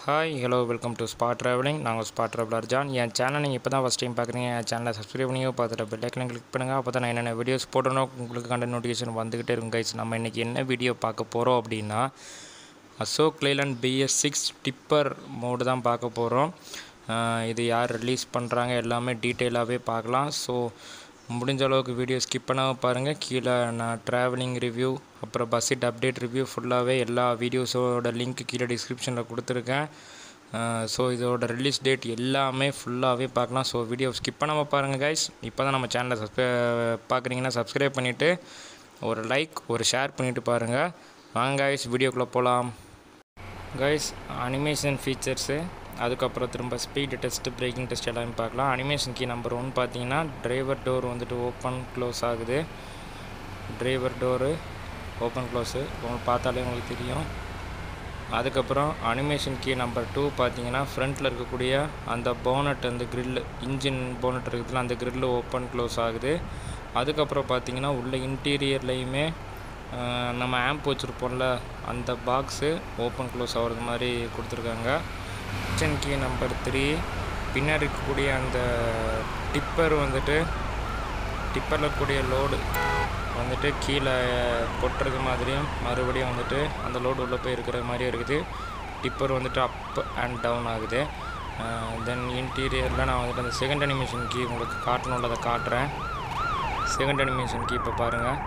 hi hello welcome to spot travelling நாங்கள் spot traveller John என் channel நீங்கள் இப்போ தான் ஃபஸ்ட் டைம் பார்க்குறீங்க என் சேனலை சப்ஸ்கிரைப் பண்ணியோ பார்த்துட்டு பெல் ஐக்கனை கிளிக் பண்ணுங்கள் அப்போ தான் நான் என்னென்ன வீடியோஸ் போட்டனோ உங்களுக்கு கண்ட நோட்டிஃபிகேஷன் வந்துக்கிட்டே இருக்கும் கைஸ் நம்ம இன்றைக்கி என்ன வீடியோ பார்க்க போகிறோம் அப்படின்னா Ashok Leyland BS six tipper mod தான் பார்க்க போகிறோம் இது யார் ரிலீஸ் பண்ணுறாங்க எல்லாமே டீட்டெயிலாகவே பார்க்கலாம் ஸோ முடிஞ்ச அளவுக்கு வீடியோ ஸ்கிப் பண்ணாமல் பாருங்கள் கீழே நான் ட்ராவலிங் ரிவ்யூ அப்புறம் பஸ்ஸிட் அப்டேட் ரிவ்யூ ஃபுல்லாகவே எல்லா வீடியோஸோட லிங்க் கீழே டிஸ்கிரிப்ஷனில் கொடுத்துருக்கேன் ஸோ இதோட ரிலீஸ் டேட் எல்லாமே ஃபுல்லாகவே பார்க்கலாம் ஸோ வீடியோ ஸ்கிப் பண்ணாமல் பாருங்கள் கைஸ் இப்போ தான் நம்ம சேனலை சப்ஸ்கிரை பார்க்குறீங்கன்னா சப்ஸ்கிரைப் பண்ணிவிட்டு ஒரு லைக் ஒரு ஷேர் பண்ணிவிட்டு பாருங்கள் வாங்க கைஸ் வீடியோக்குள்ளே போகலாம் கைஸ் அனிமேஷன் ஃபீச்சர்ஸு அதுக்கப்புறம் திரும்ப ஸ்பீடு டெஸ்ட்டு பிரேக்கிங் டெஸ்ட் எல்லாமே பார்க்கலாம் அனிமேஷன் கீ நம்பர் ஒன் பார்த்தீங்கன்னா டிரைவர் டோர் வந்துட்டு ஓப்பன் க்ளோஸ் ஆகுது டிரைவர் டோரு ஓப்பன் க்ளோஸு உங்களுக்கு பார்த்தாலே உங்களுக்கு தெரியும் அதுக்கப்புறம் அனிமேஷன் கீ நம்பர் டூ பார்த்தீங்கன்னா ஃப்ரண்ட்டில் இருக்கக்கூடிய அந்த போனட் அந்த க்ரில் இன்ஜின் போனட் இருக்குதுல அந்த க்ரில் ஓப்பன் க்ளோஸ் ஆகுது அதுக்கப்புறம் பார்த்தீங்கன்னா உள்ள இன்டீரியர்லேயுமே நம்ம ஆம்ப் வச்சுருப்போம்ல அந்த பாக்ஸு ஓப்பன் க்ளோஸ் ஆகிறது மாதிரி கொடுத்துருக்காங்க கிச்சன் கீ நம்பர் த்ரீ பின்னாடி இருக்கக்கூடிய அந்த டிப்பர் வந்துட்டு டிப்பரில் இருக்கக்கூடிய லோடு வந்துட்டு கீழே கொட்டுறது மாதிரியும் மறுபடியும் வந்துட்டு அந்த லோடு உள்ளே போய் இருக்கிற மாதிரியும் இருக்குது டிப்பர் வந்துட்டு அப் அண்ட் டவுன் ஆகுது தென் இன்டீரியரில் நான் வந்துட்டு அந்த செகண்ட் அனிமேஷன் கீ உங்களுக்கு காட்டணும்ல அதை காட்டுறேன் செகண்ட் அனிமேஷன் கீ இப்போ பாருங்கள்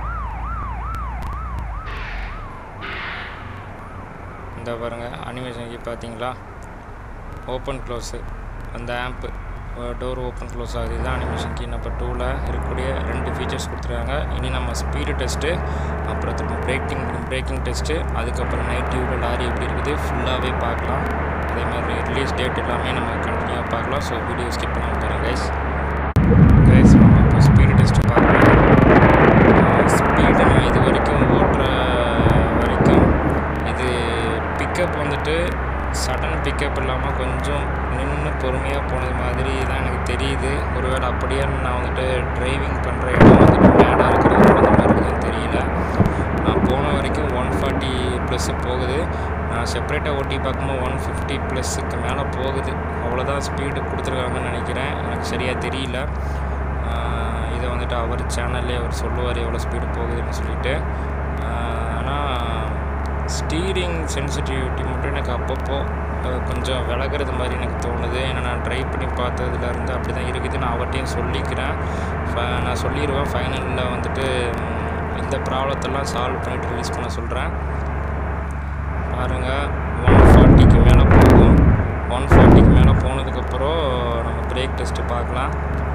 இந்த பாருங்கள் அனிமேஷன் கீ பார்த்தீங்களா ஓப்பன் க்ளோஸு அந்த ஆம்ப்பு டோர் ஓப்பன் க்ளோஸ் ஆகுது இதுதான் அனிமேஷன் கீ நம்பர் டூவில் இருக்கக்கூடிய ரெண்டு ஃபீச்சர்ஸ் கொடுத்துருக்காங்க இனி நம்ம ஸ்பீடு டெஸ்ட்டு அப்புறம் திரும்ப பிரேக்கிங் பிரேக்கிங் டெஸ்ட்டு அதுக்கப்புறம் நைட் டியூவில் லாரி எப்படி இருக்குது ஃபுல்லாகவே பார்க்கலாம் அதே மாதிரி ரிலீஸ் டேட் எல்லாமே நம்ம கண்டினியூவாக பார்க்கலாம் ஸோ வீடியோ ஸ்கிப் பண்ணாமல் பாருங்கள் கைஸ் கைஸ் நம்ம இப்போ ஸ்பீடு டெஸ்ட்டு பார்க்கலாம் ஸ்பீடு நான் இது வரைக்கும் ஓட்டுற வரைக்கும் இது பிக்கப் வந்துட்டு சடன் பிக்கப் இல்லாமல் கொஞ்சம் நின்று பொறுமையாக போனது மாதிரி தான் எனக்கு தெரியுது ஒருவேளை அப்படியே நான் வந்துட்டு டிரைவிங் பண்ணுற இடம் வந்துட்டு மேடாக இருக்கிறது அந்த மாதிரி இருக்குதுன்னு தெரியல நான் போன வரைக்கும் ஒன் ஃபார்ட்டி ப்ளஸ்ஸு போகுது நான் செப்பரேட்டாக ஓட்டி பார்க்கும்போது ஒன் ஃபிஃப்டி ப்ளஸ்ஸுக்கு மேலே போகுது அவ்வளோதான் ஸ்பீடு கொடுத்துருக்காங்கன்னு நினைக்கிறேன் எனக்கு சரியாக தெரியல இதை வந்துட்டு அவர் சேனல்லே அவர் சொல்லுவார் எவ்வளோ ஸ்பீடு போகுதுன்னு சொல்லிட்டு ஆனால் ஸ்டீரிங் சென்சிட்டிவிட்டி மட்டும் எனக்கு அப்பப்போ கொஞ்சம் விலகிறது மாதிரி எனக்கு தோணுது ஏன்னா நான் ட்ரை பண்ணி பார்த்ததுலேருந்து அப்படி தான் இருக்குது நான் அவர்கிட்டையும் சொல்லிக்கிறேன் நான் சொல்லிடுவேன் ஃபைனலில் வந்துட்டு இந்த ப்ராப்ளத்தெல்லாம் சால்வ் பண்ணிவிட்டு ரிலீஸ் பண்ண சொல்கிறேன் பாருங்கள் ஒன் ஃபார்ட்டிக்கு மேலே போகும் ஒன் ஃபார்ட்டிக்கு மேலே போனதுக்கப்புறம் நம்ம பிரேக் டெஸ்ட்டு பார்க்கலாம்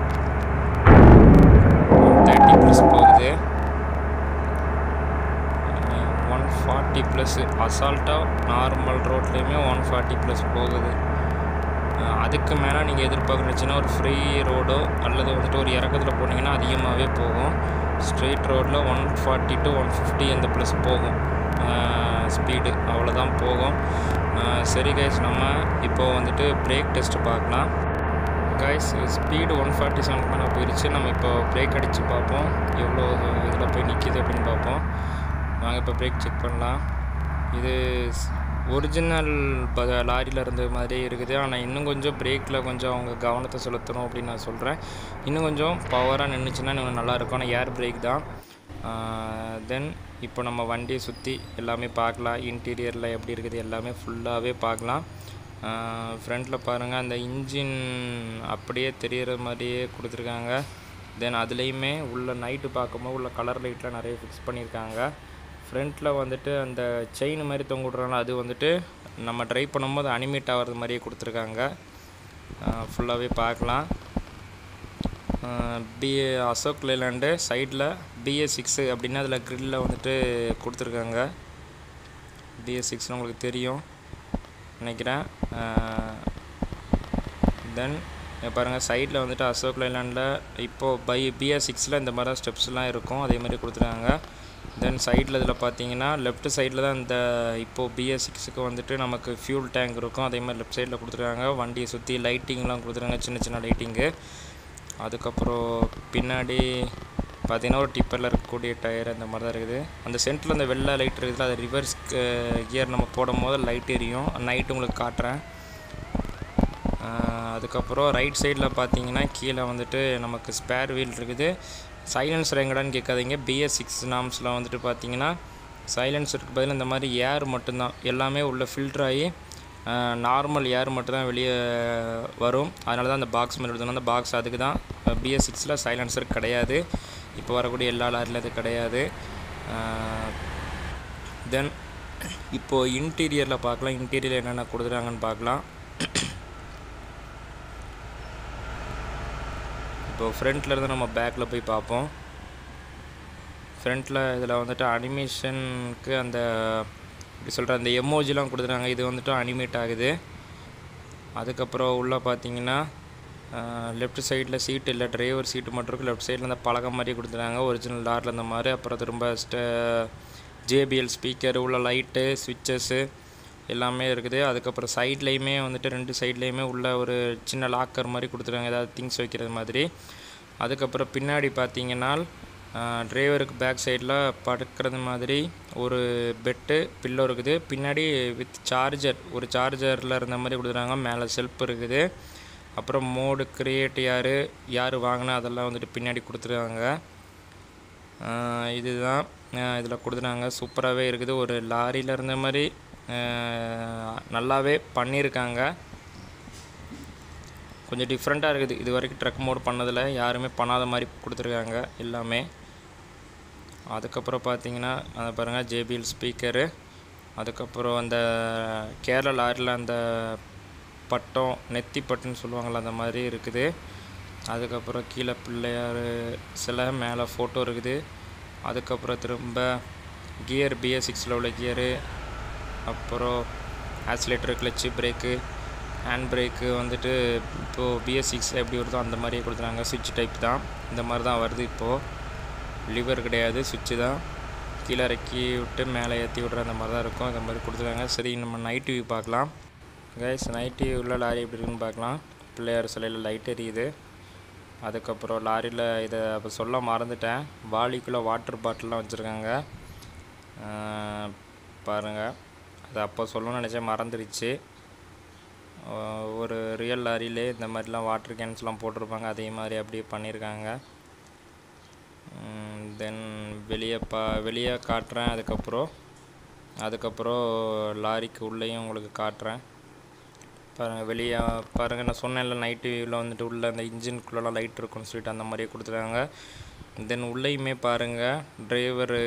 தேர்ட்டி ப்ளஸ் போகுது ஒன் ஃபார்ட்டி ப்ளஸ்ஸு அசால்ட்டாக நார்மல் ரோட்லேயுமே ஒன் ஃபார்ட்டி ப்ளஸ் போகுது அதுக்கு மேலே நீங்கள் எதிர்பார்க்குறச்சுன்னா ஒரு ஃப்ரீ ரோடோ அல்லது வந்துட்டு ஒரு இறக்கத்தில் போனீங்கன்னா அதிகமாகவே போகும் ஸ்ட்ரெயிட் ரோட்டில் one forty to one fifty அந்த ப்ளஸ் போகும் ஸ்பீடு அவ்வளோதான் போகும் சரி கைஸ் நம்ம இப்போது வந்துட்டு பிரேக் டெஸ்ட்டு பார்க்கலாம் guys speed one forty seven மேலே போயிடுச்சு நம்ம இப்போ பிரேக் அடித்து பார்ப்போம் எவ்வளோ இதில் போய் நிற்கிது அப்படின்னு பார்ப்போம் வாங்க இப்போ பிரேக் செக் பண்ணலாம் இது ஒரிஜினல் ப லாரியில் இருந்த மாதிரியே இருக்குது ஆனால் இன்னும் கொஞ்சம் பிரேக்கில் கொஞ்சம் அவங்க கவனத்தை செலுத்தணும் அப்படின்னு நான் சொல்கிறேன் இன்னும் கொஞ்சம் பவராக நின்றுச்சுன்னா இன்னும் நல்லாயிருக்கும் ஆனால் ஏர் பிரேக் தான் தென் இப்போ நம்ம வண்டியை சுற்றி எல்லாமே பார்க்கலாம் இன்டீரியரில் எப்படி இருக்குது எல்லாமே ஃபுல்லாகவே பார்க்கலாம் ஃப்ரண்ட்டில் பாருங்கள் அந்த இன்ஜின் அப்படியே தெரிகிற மாதிரியே கொடுத்துருக்காங்க தென் அதுலேயுமே உள்ள நைட்டு பார்க்கும்போது உள்ள கலர் லைட்லாம் நிறைய ஃபிக்ஸ் பண்ணியிருக்காங்க ஃப்ரண்ட்டில் வந்துட்டு அந்த செயின் மாதிரி தொங்க விட்றாங்க அது வந்துட்டு நம்ம ட்ரை பண்ணும்போது அனிமேட் ஆகிறது மாதிரியே கொடுத்துருக்காங்க ஃபுல்லாகவே பார்க்கலாம் பிஏ அசோக் லேலாண்டு சைடில் பிஏ சிக்ஸு அப்படின்னா அதில் க்ரில்லில் வந்துட்டு கொடுத்துருக்காங்க பிஏ சிக்ஸ்னு உங்களுக்கு தெரியும் நினைக்கிறேன் தென் பாருங்கள் சைடில் வந்துட்டு அசோக் லைலாண்டில் இப்போது பை பிஎஸ் சிக்ஸில் இந்த மாதிரி தான் ஸ்டெப்ஸ்லாம் இருக்கும் அதே மாதிரி கொடுத்துருக்காங்க தென் சைடில் இதில் பார்த்தீங்கன்னா லெஃப்ட் சைடில் தான் இந்த இப்போது பிஎஸ் சிக்ஸுக்கு வந்துட்டு நமக்கு ஃபியூல் டேங்க் இருக்கும் அதே மாதிரி லெஃப்ட் சைடில் கொடுத்துருக்காங்க வண்டியை சுற்றி லைட்டிங்லாம் கொடுத்துருக்காங்க சின்ன சின்ன லைட்டிங்கு அதுக்கப்புறம் பின்னாடி பார்த்தீங்கன்னா ஒரு டிப்பரில் இருக்கக்கூடிய டயர் அந்த மாதிரி தான் இருக்குது அந்த சென்டரில் அந்த வெள்ளை லைட் இருக்குதுல அது ரிவர்ஸ் கியர் நம்ம போடும் போது லைட் எரியும் நைட்டு உங்களுக்கு காட்டுறேன் ஆஹ் அதுக்கப்புறம் ரைட் சைடில் பார்த்தீங்கன்னா கீழே வந்துட்டு நமக்கு ஸ்பேர் வீல் இருக்குது சைலன்சர் எங்கடான்னு கேட்காதீங்க பிஎஸ் சிக்ஸ் நாம்ஸில் வந்துட்டு பார்த்தீங்கன்னா சைலன்சருக்கு பதில் இந்த மாதிரி ஏர் மட்டும்தான் எல்லாமே உள்ள ஃபில்டர் ஆகி நார்மல் ஏர் மட்டும் தான் வெளியே வரும் அதனால தான் அந்த பாக்ஸ் மாதிரி எடுத்தோம் அந்த பாக்ஸ் அதுக்கு தான் பிஎஸ் சிக்ஸில் சைலன்சர் கிடையாது இப்போ வரக்கூடிய எல்லா லாரிலும் அது கிடையாது தென் இப்போது இன்டீரியரில் பார்க்கலாம் இன்டீரியர் என்னென்ன கொடுத்துருக்காங்கன்னு பார்க்கலாம் இப்போ ஃப்ரண்ட்டில் இருந்து நம்ம பேக்கில் போய் பார்ப்போம் ஃப்ரண்ட்டில் இதில் வந்துட்டு அனிமேஷனுக்கு அந்த எப்படி சொல்கிற அந்த எமோஜிலாம் கொடுத்துருக்காங்க இது வந்துட்டு அனிமேட் ஆகுது அதுக்கப்புறம் உள்ளே பார்த்தீங்கன்னா லெஃப்ட் சைடில் சீட் இல்லை டிரைவர் சீட்டு மட்டும் இருக்குது லெஃப்ட் சைடில் அந்த பலகை மாதிரி கொடுத்துருக்காங்க ஒரிஜினல் டாரில் இந்த மாதிரி அப்புறம் திரும்ப ஸ்ட ஜேபிஎல் ஸ்பீக்கர் உள்ள லைட்டு ஸ்விட்சஸ்ஸு எல்லாமே இருக்குது அதுக்கப்புறம் சைட்லேயுமே வந்துட்டு ரெண்டு சைட்லேயுமே உள்ள ஒரு சின்ன லாக்கர் மாதிரி கொடுத்துருக்காங்க ஏதாவது திங்ஸ் வைக்கிறது மாதிரி அதுக்கப்புறம் பின்னாடி பார்த்தீங்கன்னா டிரைவருக்கு பேக் சைடில் படுக்கிறது மாதிரி ஒரு பெட்டு பில்லோ இருக்குது பின்னாடி வித் சார்ஜர் ஒரு சார்ஜரில் இருந்த மாதிரி கொடுத்துருக்காங்க மேலே செல்ஃப் இருக்குது அப்புறம் மோடு கிரியேட் யார் யார் வாங்கினா அதெல்லாம் வந்துட்டு பின்னாடி கொடுத்துருக்காங்க ஆஹ் இதுதான் இதில் கொடுத்துருக்காங்க சூப்பராகவே இருக்குது ஒரு லாரியில் இருந்த மாதிரி ஆஹ் நல்லாவே பண்ணியிருக்காங்க கொஞ்சம் டிஃப்ரெண்ட்டாக இருக்குது இது வரைக்கும் ட்ரக் மோட் பண்ணதில் யாருமே பண்ணாத மாதிரி கொடுத்துருக்காங்க எல்லாமே அதுக்கப்புறம் பார்த்தீங்கன்னா அதை பாருங்கள் ஜேபிஎல் ஸ்பீக்கரு அதுக்கப்புறம் அந்த கேரளா லாரியில் அந்த பட்டம் நெத்தி பட்டுன்னு சொல்லுவாங்கள்ல அந்த மாதிரி இருக்குது அதுக்கப்புறம் கீழே பிள்ளையார் சிலை மேலே ஃபோட்டோ இருக்குது அதுக்கப்புறம் திரும்ப கியர் பிஎஸ் சிக்ஸில் உள்ள கியரு அப்புறம் accelerator clutch brake hand brake வந்துட்டு இப்போது பிஎஸ் சிக்ஸ் எப்படி வருதோ அந்த மாதிரியே கொடுத்துருக்காங்க சுவிட்ச் டைப் தான் இந்த மாதிரி தான் வருது இப்போது லிவர் கிடையாது சுவிட்சு தான் கீழே இறக்கி விட்டு மேலே ஏற்றி விட்ற அந்த மாதிரி தான் இருக்கும் அந்த மாதிரி கொடுத்துருக்காங்க சரி நம்ம நைட் வியூ பார்க்கலாம் கைஸ் நைட் உள்ள லாரி எப்படி இருக்குன்னு பார்க்கலாம் பிள்ளையார் சிலையில் லைட் எரியுது அதுக்கப்புறம் லாரியில் இதை அப்போ சொல்ல மறந்துட்டேன் வாளிக்குள்ளே வாட்டர் பாட்டில்லாம் வச்சுருக்காங்க பாருங்கள் அது அப்போ சொல்லணும்னு நினச்சேன் மறந்துடுச்சு ஆஹ் ஒரு ரியல் லாரியிலே இந்த மாதிரிலாம் வாட்டர் கேன்ஸ்லாம் போட்டிருப்பாங்க அதே மாதிரி அப்படியே பண்ணியிருக்காங்க தென் வெளியே பா வெளியே காட்டுறேன் அதுக்கப்புறம் அதுக்கப்புறம் லாரிக்கு உள்ளேயும் உங்களுக்கு காட்டுறேன் பாருங்கள் வெளியே பாருங்கள் நான் சொன்னேன்ல நைட்டு வியூவில் வந்துட்டு உள்ள அந்த இன்ஜினுக்குள்ளெல்லாம் லைட் இருக்குன்னு சொல்லிட்டு அந்த மாதிரியே கொடுத்துருக்காங்க தென் உள்ளேயுமே பாருங்கள் டிரைவரு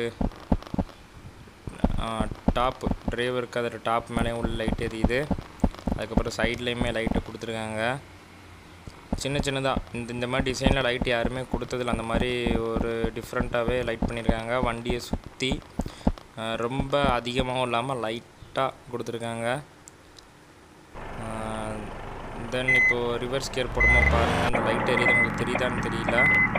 டாப்பு டிரைவருக்கு அதில் டாப் மேலேயும் உள்ள லைட் எரியுது அதுக்கப்புறம் சைட்லேயுமே லைட்டு கொடுத்துருக்காங்க சின்ன சின்னதாக இந்த இந்த மாதிரி டிசைனில் லைட் யாருமே கொடுத்ததில்ல அந்த மாதிரி ஒரு டிஃப்ரெண்ட்டாகவே லைட் பண்ணியிருக்காங்க வண்டியை சுற்றி ரொம்ப அதிகமாகவும் இல்லாமல் லைட்டாக கொடுத்துருக்காங்க தென் இப்போது ரிவர்ஸ் கியர் போடும்போது பாருங்கள் அந்த லைட் எரியுது உங்களுக்கு தெரியுதான்னு தெரியல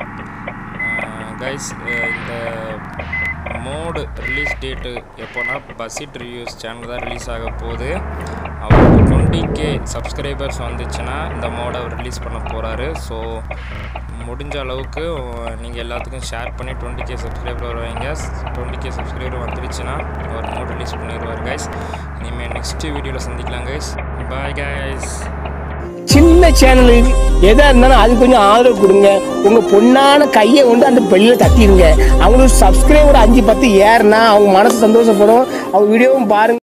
கைஸ் இந்த மோடு ரிலீஸ் டேட்டு எப்போனா பஸ்ஸிட் ரிவ்யூஸ் சேனல் தான் ரிலீஸ் ஆக போகுது அவருக்கு டுவெண்ட்டி கே சப்ஸ்கிரைபர்ஸ் வந்துச்சுன்னா இந்த மோடை அவர் ரிலீஸ் பண்ண போகிறாரு ஸோ முடிஞ்ச அளவுக்கு நீங்கள் எல்லாத்துக்கும் ஷேர் பண்ணி டுவெண்ட்டி கே சப்ஸ்கிரைபர் வருவாங்க டுவெண்ட்டி கே சப்ஸ்கிரைபர் வந்துருச்சுன்னா அவர் மோட் ரிலீஸ் பண்ணிடுவார் கைஸ் இனிமேல் நெக்ஸ்ட் வீடியோவில் சந்திக்கலாம் கைஸ் பாய் கைஸ் சின்ன சேனலு எதா இருந்தாலும் அது கொஞ்சம் ஆதரவு கொடுங்க உங்க பொண்ணான கையை கொண்டு அந்த பெல்லில் தட்டிடுங்க அவங்களுக்கு சப்ஸ்கிரைபர் அஞ்சு பத்து ஏறுனா அவங்க மனசு சந்தோஷப்படும் அவங்க வீடியோவும் பாருங்க